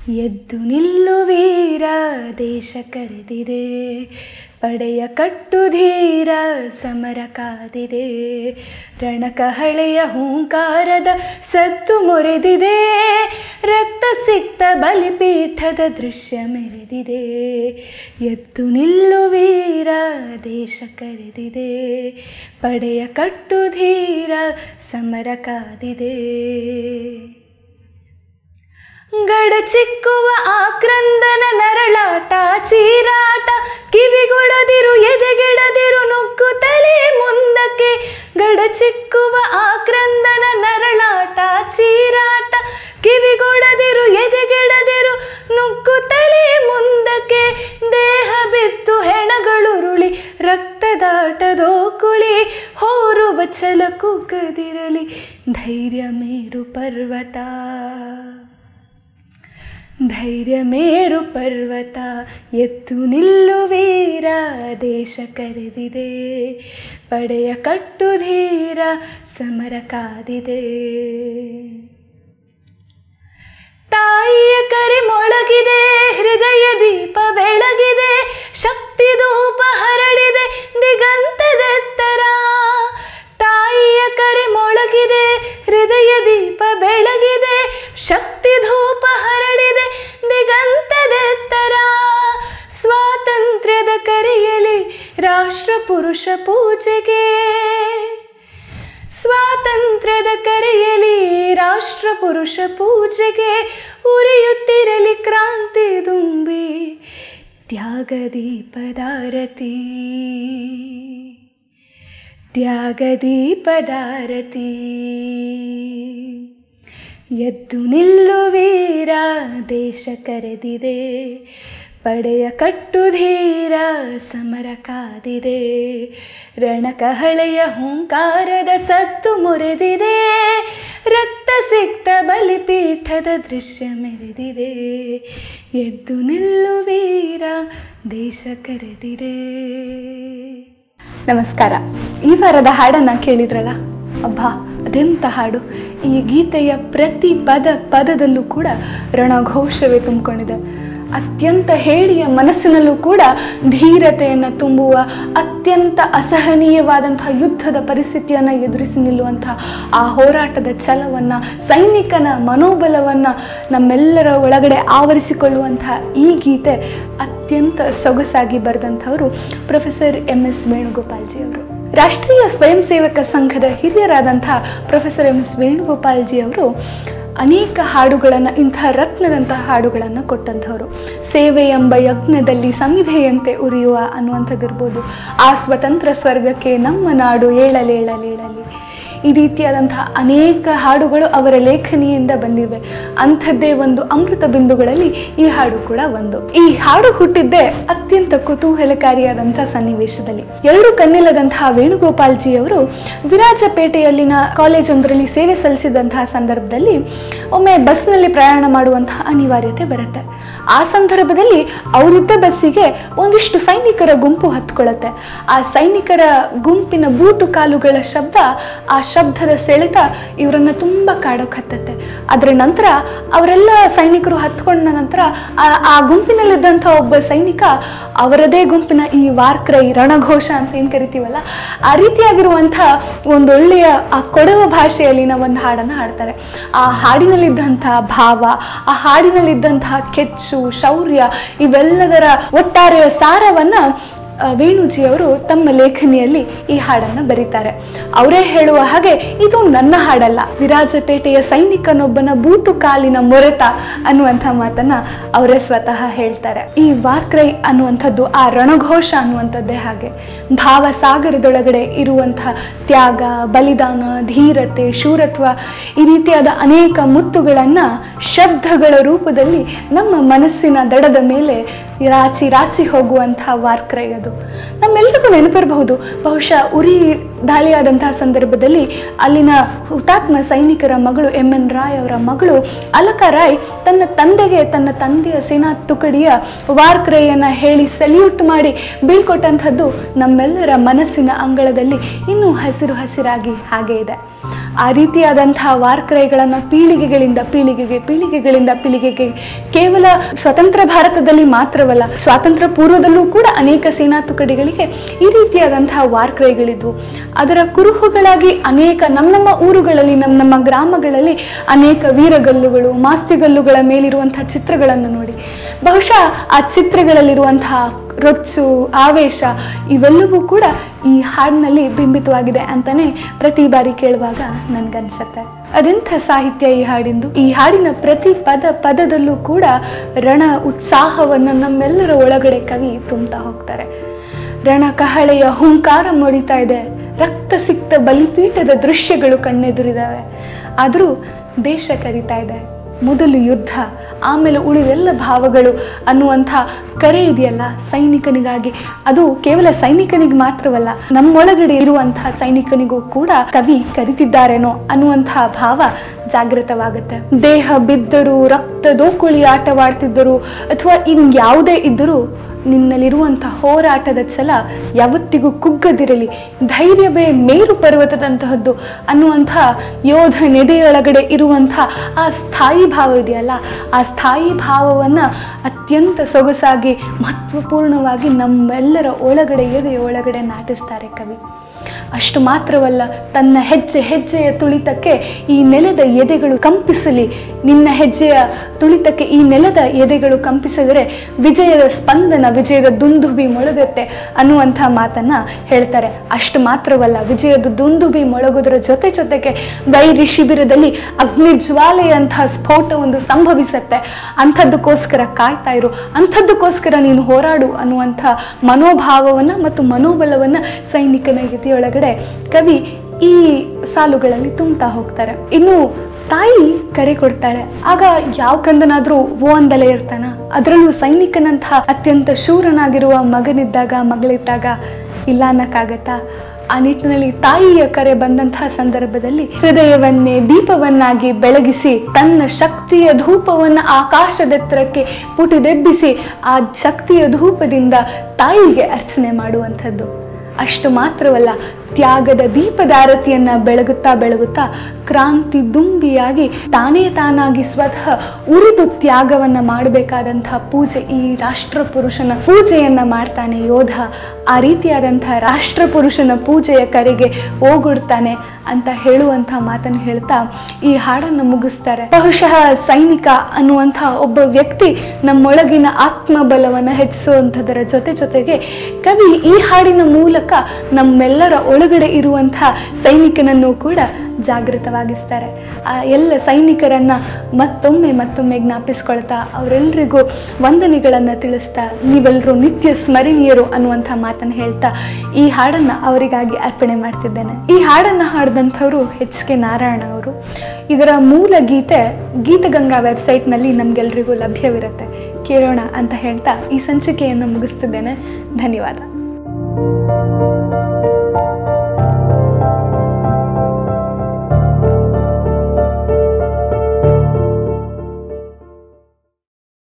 ಎದ್ದು ನಿಲ್ಲು ವೀರ ದೇಶ ಕರೆದಿದೆ ಪಡೆಯ ಕಟ್ಟು ಧೀರ ಸಮರ ಕಾದಿದೆ ರಣಕಹಳೆಯ ಹೂಂಕಾರದ ಸದ್ದು ಮೊರೆದಿದೆ ರಕ್ತ ಸಿಕ್ತ ಬಲಿಪೀಠದ ದೃಶ್ಯ ಮೆರೆದಿದೆ ಎದ್ದು ನಿಲ್ಲು ವೀರ ದೇಶ ಕರೆದಿದೆ ಪಡೆಯ ಕಟ್ಟು ಧೀರ ಸಮರ ಕಾದಿದೆ ಗಡಚಿಕ್ಕುವ ಆಕ್ರಂದನ ನರಳಾಟ ಚೀರಾಟ ಕಿವಿಗೊಡದಿರು ಎದೆಗೆಡದಿರು ನುಗ್ಗುತ್ತಲೇ ಮುಂದಕ್ಕೆ ಗಡಚಿಕ್ಕುವ ಆಕ್ರಂದನ ನರಳಾಟ ಚೀರಾಟ ಕಿವಿಗೊಡದಿರು ಎದೆಗೆಡದಿರು ನುಗ್ಗುತ್ತಲೇ ಮುಂದಕ್ಕೆ ದೇಹ ಬಿತ್ತು ಹೆಣಗಳುರುಳಿ ರಕ್ತದಾಟದೋ ಕುಳಿ ಹೋರುವ ಛಲ ಕುಗ್ಗದಿರಲಿ ಧೈರ್ಯ ಮೇರು ಪರ್ವತ ಧೈರ್ಯ ಮೇರು ಪರ್ವತ ಎತ್ತು ನಿಲ್ಲು ವೀರ ದೇಶ ಕರೆದಿದೆ ಪಡೆಯ ಕಟ್ಟು ಧೀರ ಸಮರ ಕಾದಿದೆ ತಾಯಿಯ ಕರೆ ಮೊಳಗಿದೆ ಹೃದಯ ದೀಪ ಬೆಳಗಿದೆ ಶಕ್ತಿ ಧೂಪ ಹರಡಿದೆ ದಿಗಂತದೆತ್ತರ ತಾಯಿಯ ಕರೆ ಮೊಳಗಿದೆ ಹೃದಯ ದೀಪ ಬೆಳಗಿದೆ ಶಕ್ತಿ ಧೂಪ ಹರಡಿದೆ ದಿಗಂತದೆತ್ತರ ಸ್ವಾತಂತ್ರ್ಯದ ಕರೆಯಲಿ ರಾಷ್ಟ್ರ ಪುರುಷ ಪೂಜೆಗೆ ಸ್ವಾತಂತ್ರ್ಯದ ಕರೆಯಲಿ ರಾಷ್ಟ್ರ ಪುರುಷ ಪೂಜೆಗೆ ಉರಿಯುತ್ತಿರಲಿ ಕ್ರಾಂತಿ ತುಂಬಿ ತ್ಯಾಗದೀಪದಾರತಿ ತ್ಯಾಗದೀಪದಾರತಿ ಎದ್ದು ನಿಲ್ಲು ವೀರ ದೇಶ ಕರೆದಿದೆ ಪಡೆಯ ಕಟ್ಟು ಧೀರ ಸಮರ ಕಾದಿದೆ ರಣಕಹಳೆಯ ಹೂಂಕಾರದ ಸತ್ತು ಮುರಿದಿದೆ ರಕ್ತ ಸಿಕ್ತ ಬಲಿಪೀಠದ ದೃಶ್ಯ ಮೆರೆದಿದೆ ಎದ್ದು ನಿಲ್ಲು ವೀರ ದೇಶ ಕರೆದಿದೆ ನಮಸ್ಕಾರ ಈ ವಾರದ ಹಾಡನ್ನು ಕೇಳಿದ್ರಲ್ಲ ಅಬ್ಬಾ ಅದೆಂಥ ಹಾಡು ಈ ಗೀತೆಯ ಪ್ರತಿ ಪದ ಪದದಲ್ಲೂ ಕೂಡ ರಣಘೋಷವೇ ತುಂಬಿಕೊಂಡಿದೆ ಅತ್ಯಂತ ಹೇಳಿಯ ಮನಸ್ಸಿನಲ್ಲೂ ಕೂಡ ಧೀರತೆಯನ್ನು ತುಂಬುವ ಅತ್ಯಂತ ಅಸಹನೀಯವಾದಂತಹ ಯುದ್ಧದ ಪರಿಸ್ಥಿತಿಯನ್ನು ಎದುರಿಸಿ ನಿಲ್ಲುವಂತಹ ಆ ಹೋರಾಟದ ಛಲವನ್ನು ಸೈನಿಕನ ಮನೋಬಲವನ್ನು ನಮ್ಮೆಲ್ಲರ ಒಳಗಡೆ ಆವರಿಸಿಕೊಳ್ಳುವಂತಹ ಈ ಗೀತೆ ಅತ್ಯಂತ ಸೊಗಸಾಗಿ ಬರೆದಂಥವರು ಪ್ರೊಫೆಸರ್ ಎಂ ಎಸ್ ವೇಣುಗೋಪಾಲ್ಜಿ ಅವರು ರಾಷ್ಟ್ರೀಯ ಸ್ವಯಂ ಸೇವಕ ಸಂಘದ ಹಿರಿಯರಾದಂಥ ಪ್ರೊಫೆಸರ್ ಎಂ ಎಸ್ ವೇಣುಗೋಪಾಲ್ಜಿ ಅವರು ಅನೇಕ ಹಾಡುಗಳನ್ನು ಇಂಥ ರತ್ನದಂತಹ ಹಾಡುಗಳನ್ನು ಕೊಟ್ಟಂಥವ್ರು ಸೇವೆ ಎಂಬ ಯಜ್ಞದಲ್ಲಿ ಸಮಿಧೆಯಂತೆ ಉರಿಯುವ ಅನ್ನುವಂಥದ್ದಿರ್ಬೋದು ಆ ಸ್ವತಂತ್ರ ಸ್ವರ್ಗಕ್ಕೆ ನಮ್ಮ ನಾಡು ಏಳಲೇಳಲೇಳಲಿ ಈ ರೀತಿಯಾದಂತಹ ಅನೇಕ ಹಾಡುಗಳು ಅವರ ಲೇಖನಿಯಿಂದ ಬಂದಿವೆ ಅಂಥದ್ದೇ ಒಂದು ಅಮೃತ ಬಿಂದುಗಳಲ್ಲಿ ಈ ಹಾಡು ಕೂಡ ಒಂದು ಈ ಹಾಡು ಹುಟ್ಟಿದ್ದೇ ಅತ್ಯಂತ ಕುತೂಹಲಕಾರಿಯಾದಂಥ ಸನ್ನಿವೇಶದಲ್ಲಿ ಎರಡು ಕಣ್ಣಿಲ್ಲದಂತಹ ವೇಣುಗೋಪಾಲ್ಜಿ ಅವರು ವಿರಾಜಪೇಟೆಯಲ್ಲಿನ ಕಾಲೇಜೊಂದರಲ್ಲಿ ಸೇವೆ ಸಲ್ಲಿಸಿದಂತಹ ಸಂದರ್ಭದಲ್ಲಿ ಒಮ್ಮೆ ಬಸ್ನಲ್ಲಿ ಪ್ರಯಾಣ ಮಾಡುವಂತಹ ಅನಿವಾರ್ಯತೆ ಬರುತ್ತೆ ಆ ಸಂದರ್ಭದಲ್ಲಿ ಅವರಿದ್ದ ಬಸ್ಸಿಗೆ ಒಂದಿಷ್ಟು ಸೈನಿಕರ ಗುಂಪು ಹತ್ಕೊಳ್ಳುತ್ತೆ ಆ ಸೈನಿಕರ ಗುಂಪಿನ ಬೂಟು ಕಾಲುಗಳ ಶಬ್ದ ಆ ಶಬ್ದದ ಸೆಳೆತ ಇವರನ್ನ ತುಂಬ ಕಾಡೋಕೆ ಹತ್ತತ್ತೆ ಅದರ ನಂತರ ಅವರೆಲ್ಲ ಸೈನಿಕರು ಹತ್ಕೊಂಡ ನಂತರ ಆ- ಆ ಗುಂಪಿನಲ್ಲಿದ್ದಂಥ ಒಬ್ಬ ಸೈನಿಕ ಅವರದೇ ಗುಂಪಿನ ಈ ವಾರ್ಕ್ರೈ ರಣಘೋಷ ಅಂತ ಏನು ಕರಿತೀವಲ್ಲ ಆ ರೀತಿಯಾಗಿರುವಂಥ ಒಂದೊಳ್ಳೆಯ ಆ ಕೊಡವ ಭಾಷೆಯಲ್ಲಿನ ಒಂದು ಹಾಡನ್ನು ಹಾಡ್ತಾರೆ ಆ ಹಾಡಿನಲ್ಲಿದ್ದಂತಹ ಭಾವ ಆ ಹಾಡಿನಲ್ಲಿದ್ದಂತಹ ಕೆಚ್ಚು ಶೌರ್ಯ ಇವೆಲ್ಲದರ ಒಟ್ಟಾರೆ ಸಾರವನ್ನ ಆ, ವೇಣುಜಿಯವರು ತಮ್ಮ ಲೇಖನಿಯಲ್ಲಿ ಈ ಹಾಡನ್ನು ಬರೀತಾರೆ ಅವರೇ ಹೇಳುವ ಹಾಗೆ ಇದು ನನ್ನ ಹಾಡಲ್ಲ ವಿರಾಜಪೇಟೆಯ ಸೈನಿಕನೊಬ್ಬನ ಬೂಟು ಕಾಲಿನ ಮೊರೆತ ಅನ್ನುವಂಥ ಮಾತನ್ನ ಅವರೇ ಸ್ವತಃ ಹೇಳ್ತಾರೆ ಈ ವಾಕ್ರೈ ಅನ್ನುವಂಥದ್ದು ಆ ರಣಘೋಷ ಅನ್ನುವಂಥದ್ದೇ ಹಾಗೆ ಭಾವ ಸಾಗರದೊಳಗಡೆ ಇರುವಂತಹ ತ್ಯಾಗ ಬಲಿದಾನ ಧೀರತೆ ಶೂರತ್ವ ಈ ರೀತಿಯಾದ ಅನೇಕ ಮುತ್ತುಗಳನ್ನು ಶಬ್ದಗಳ ರೂಪದಲ್ಲಿ ನಮ್ಮ ಮನಸ್ಸಿನ ದಡದ ಮೇಲೆ ರಾಚಿ ರಾಚಿ ಹೋಗುವಂತಹ ವಾರ್ಕ್ರೈ ಅದು ನಮ್ಮೆಲ್ರಿಗೂ ನೆನಪಿರಬಹುದು ಬಹುಶಃ ಉರಿ ದಾಳಿಯಾದಂತಹ ಸಂದರ್ಭದಲ್ಲಿ ಅಲ್ಲಿನ ಹುತಾತ್ಮ ಸೈನಿಕರ ಮಗಳು ಎಂ ಎನ್ ರಾಯ್ ಅವರ ಮಗಳು ಅಲಕ ರಾಯ್ ತನ್ನ ತಂದೆಗೆ ತನ್ನ ತಂದೆಯ ಸೇನಾ ತುಕಡಿಯ ವಾರ್ಕ್ರೆಯನ್ನ ಹೇಳಿ ಸಲ್ಯೂಟ್ ಮಾಡಿ ಬೀಳ್ಕೊಟ್ಟಂಥದ್ದು ನಮ್ಮೆಲ್ಲರ ಮನಸ್ಸಿನ ಅಂಗಳದಲ್ಲಿ ಇನ್ನೂ ಹಸಿರು ಹಸಿರಾಗಿ ಹಾಗೆ ಇದೆ ಆ ರೀತಿಯಾದಂತಹ ವಾರ್ಕ್ರೈಗಳನ್ನು ಪೀಳಿಗೆಗಳಿಂದ ಪೀಳಿಗೆಗೆ ಪೀಳಿಗೆಗಳಿಂದ ಪೀಳಿಗೆಗೆ ಕೇವಲ ಸ್ವತಂತ್ರ ಭಾರತದಲ್ಲಿ ಮಾತ್ರವಲ್ಲ ಸ್ವಾತಂತ್ರ್ಯ ಪೂರ್ವದಲ್ಲೂ ಕೂಡ ಅನೇಕ ಸೇನಾ ತುಕಡಿಗಳಿಗೆ ಈ ರೀತಿಯಾದಂತಹ ವಾರ್ಕ್ರೈಗಳಿದ್ವು ಅದರ ಕುರುಹುಗಳಾಗಿ ಅನೇಕ ನಮ್ಮ ನಮ್ಮ ಊರುಗಳಲ್ಲಿ ನಮ್ಮ ನಮ್ಮ ಗ್ರಾಮಗಳಲ್ಲಿ ಅನೇಕ ವೀರಗಲ್ಲುಗಳು ಮಾಸ್ತಿಗಲ್ಲುಗಳ ಮೇಲಿರುವಂತಹ ಚಿತ್ರಗಳನ್ನು ನೋಡಿ ಬಹುಶಃ ಆ ಚಿತ್ರಗಳಲ್ಲಿರುವಂತಹ ರೊಚ್ಚು ಆವೇಶ ಇವೆಲ್ಲವೂ ಕೂಡ ಈ ಹಾಡಿನಲ್ಲಿ ಬಿಂಬಿತವಾಗಿದೆ ಅಂತಾನೆ ಪ್ರತಿ ಬಾರಿ ಕೇಳುವಾಗ ನನ್ಗನ್ಸತ್ತೆ ಅದೆಂಥ ಸಾಹಿತ್ಯ ಈ ಹಾಡಿಂದು ಈ ಹಾಡಿನ ಪ್ರತಿ ಪದ ಪದದಲ್ಲೂ ಕೂಡ ರಣ ಉತ್ಸಾಹವನ್ನು ನಮ್ಮೆಲ್ಲರ ಒಳಗಡೆ ಕವಿ ತುಂಬ್ತಾ ಹೋಗ್ತಾರೆ ರಣ ಕಹಳೆಯ ಹುಂಕಾರ ಮೊಡಿತಾ ಇದೆ ರಕ್ತ ಸಿಕ್ತ ಬಲಿಪೀಠದ ದೃಶ್ಯಗಳು ಕಣ್ಣೆದುರಿದಾವೆ ಆದರೂ ದೇಶ ಕರಿತಾ ಇದೆ ಮೊದಲು ಯುದ್ಧ ಆಮೇಲೆ ಉಳಿದೆಲ್ಲ ಭಾವಗಳು ಅನ್ನುವಂಥ ಕರೆ ಇದೆಯಲ್ಲ ಸೈನಿಕನಿಗಾಗಿ ಅದು ಕೇವಲ ಸೈನಿಕನಿಗೆ ಮಾತ್ರವಲ್ಲ ನಮ್ಮೊಳಗಡೆ ಇರುವಂತಹ ಸೈನಿಕನಿಗೂ ಕೂಡ ಕವಿ ಕರಿತಿದ್ದಾರೇನೋ ಅನ್ನುವಂತಹ ಭಾವ ಜಾಗೃತವಾಗುತ್ತೆ ದೇಹ ಬಿದ್ದರೂ ರಕ್ತ ದೋಕುಳಿ ಆಟವಾಡ್ತಿದ್ದರು ಅಥವಾ ಇನ್ಯಾವುದೇ ಇದ್ದರೂ ನಿನ್ನಲ್ಲಿರುವಂಥ ಹೋರಾಟದ ಛಲ ಯಾವತ್ತಿಗೂ ಕುಗ್ಗದಿರಲಿ ಧೈರ್ಯವೇ ಮೇರು ಪರ್ವತದಂತಹದ್ದು ಅನ್ನುವಂಥ ಯೋಧ ನೆಡೆಯೊಳಗಡೆ ಇರುವಂಥ ಆ ಸ್ಥಾಯಿ ಭಾವ ಇದೆಯಲ್ಲ ಆ ಸ್ಥಾಯಿ ಭಾವವನ್ನು ಅತ್ಯಂತ ಸೊಗಸಾಗಿ ಮಹತ್ವಪೂರ್ಣವಾಗಿ ನಮ್ಮೆಲ್ಲರ ಒಳಗಡೆ ಎದೆಯ ಒಳಗಡೆ ನಾಟಿಸ್ತಾರೆ ಕವಿ ಅಷ್ಟು ಮಾತ್ರವಲ್ಲ ತನ್ನ ಹೆಜ್ಜೆ ಹೆಜ್ಜೆಯ ತುಳಿತಕ್ಕೆ ಈ ನೆಲದ ಎದೆಗಳು ಕಂಪಿಸಲಿ ನಿನ್ನ ಹೆಜ್ಜೆಯ ತುಳಿತಕ್ಕೆ ಈ ನೆಲದ ಎದೆಗಳು ಕಂಪಿಸಿದರೆ ವಿಜಯದ ಸ್ಪಂದನ ವಿಜಯದ ದುಂದುಬಿ ಮೊಳಗತ್ತೆ ಅನ್ನುವಂಥ ಮಾತನ್ನ ಹೇಳ್ತಾರೆ ಅಷ್ಟು ಮಾತ್ರವಲ್ಲ ವಿಜಯದ ದುಂದುಬಿ ಮೊಳಗೋದ್ರ ಜೊತೆ ಜೊತೆಗೆ ವೈರಿ ಶಿಬಿರದಲ್ಲಿ ಅಗ್ನಿಜ್ವಾಲೆಯಂತಹ ಸ್ಫೋಟ ಒಂದು ಸಂಭವಿಸತ್ತೆ ಅಂಥದ್ದಕ್ಕೋಸ್ಕರ ಕಾಯ್ತಾ ಇರು ಅಂಥದ್ದಕ್ಕೋಸ್ಕರ ನೀನು ಹೋರಾಡು ಅನ್ನುವಂಥ ಮನೋಭಾವವನ್ನು ಮತ್ತು ಮನೋಬಲವನ್ನು ಸೈನಿಕನ ಎದೆಯೊಳಗಡೆ ಕವಿ ಈ ಸಾಲುಗಳಲ್ಲಿ ತುಂಬ್ತಾ ಹೋಗ್ತಾರೆ ಇನ್ನು ತಾಯಿ ಕರೆ ಕೊಡ್ತಾಳೆ ಆಗ ಯಾವ ಕಂದನಾದ್ರೂ ಓ ಅಂದಲೇ ಇರ್ತಾನ ಅದರಲ್ಲೂ ಸೈನಿಕನಂತಹ ಅತ್ಯಂತ ಶೂರನಾಗಿರುವ ಮಗನಿದ್ದಾಗ ಮಗಳಿದ್ದಾಗ ಇಲ್ಲ ಅನ್ನಕ್ಕಾಗತ್ತಾ ಆ ನಿಟ್ಟಿನಲ್ಲಿ ತಾಯಿಯ ಕರೆ ಬಂದಂತಹ ಸಂದರ್ಭದಲ್ಲಿ ಹೃದಯವನ್ನೇ ದೀಪವನ್ನಾಗಿ ಬೆಳಗಿಸಿ ತನ್ನ ಶಕ್ತಿಯ ಧೂಪವನ್ನು ಆಕಾಶದೆತ್ತರಕ್ಕೆ ಪುಟಿದೆಬ್ಬಿಸಿ ಆ ಶಕ್ತಿಯ ಧೂಪದಿಂದ ತಾಯಿಗೆ ಅರ್ಚನೆ ಮಾಡುವಂಥದ್ದು ಅಷ್ಟು ಮಾತ್ರವಲ್ಲ ತ್ಯಾಗದ ದೀಪದಾರತಿಯನ್ನ ಬೆಳಗುತ್ತಾ ಬೆಳಗುತ್ತಾ ಕ್ರಾಂತಿ ದುಂಬಿಯಾಗಿ ತಾನೇ ತಾನಾಗಿ ಸ್ವತಃ ಉರಿದು ತ್ಯಾಗವನ್ನ ಮಾಡಬೇಕಾದಂತಹ ಪೂಜೆ ಈ ರಾಷ್ಟ್ರ ಪುರುಷನ ಪೂಜೆಯನ್ನ ಮಾಡ್ತಾನೆ ಯೋಧ ಆ ರೀತಿಯಾದಂತಹ ರಾಷ್ಟ್ರ ಪುರುಷನ ಪೂಜೆಯ ಕರೆಗೆ ಓಗೊಡ್ತಾನೆ ಅಂತ ಹೇಳುವಂಥ ಮಾತನ್ನು ಹೇಳ್ತಾ ಈ ಹಾಡನ್ನು ಮುಗಿಸ್ತಾರೆ ಬಹುಶಃ ಸೈನಿಕ ಅನ್ನುವಂಥ ಒಬ್ಬ ವ್ಯಕ್ತಿ ನಮ್ಮೊಳಗಿನ ಆತ್ಮಬಲವನ್ನು ಹೆಚ್ಚಿಸುವಂಥದ್ದರ ಜೊತೆ ಜೊತೆಗೆ ಕವಿ ಈ ಹಾಡಿನ ಮೂಲಕ ನಮ್ಮೆಲ್ಲರ ಒಳಗಡೆ ಇರುವಂತಹ ಸೈನಿಕನನ್ನು ಕೂಡ ಜಾಗೃತವಾಗಿಸ್ತಾರೆ ಆ ಎಲ್ಲ ಸೈನಿಕರನ್ನ ಮತ್ತೊಮ್ಮೆ ಮತ್ತೊಮ್ಮೆ ಜ್ಞಾಪಿಸ್ಕೊಳ್ತಾ ಅವರೆಲ್ಲರಿಗೂ ವಂದನೆಗಳನ್ನು ತಿಳಿಸ್ತಾ ನೀವೆಲ್ಲರೂ ನಿತ್ಯ ಸ್ಮರಣೀಯರು ಅನ್ನುವಂಥ ಮಾತನ್ನು ಹೇಳ್ತಾ ಈ ಹಾಡನ್ನು ಅವರಿಗಾಗಿ ಅರ್ಪಣೆ ಮಾಡ್ತಿದ್ದೇನೆ ಈ ಹಾಡನ್ನು ಹಾಡಿದಂಥವರು ಎಚ್ ಕೆ ನಾರಾಯಣ ಅವರು ಇದರ ಮೂಲ ಗೀತೆ ಗೀತಗಂಗಾ ವೆಬ್ಸೈಟ್ನಲ್ಲಿ ನಮಗೆಲ್ರಿಗೂ ಲಭ್ಯವಿರುತ್ತೆ ಕೇಳೋಣ ಅಂತ ಹೇಳ್ತಾ ಈ ಸಂಚಿಕೆಯನ್ನು ಮುಗಿಸ್ತಿದ್ದೇನೆ ಧನ್ಯವಾದ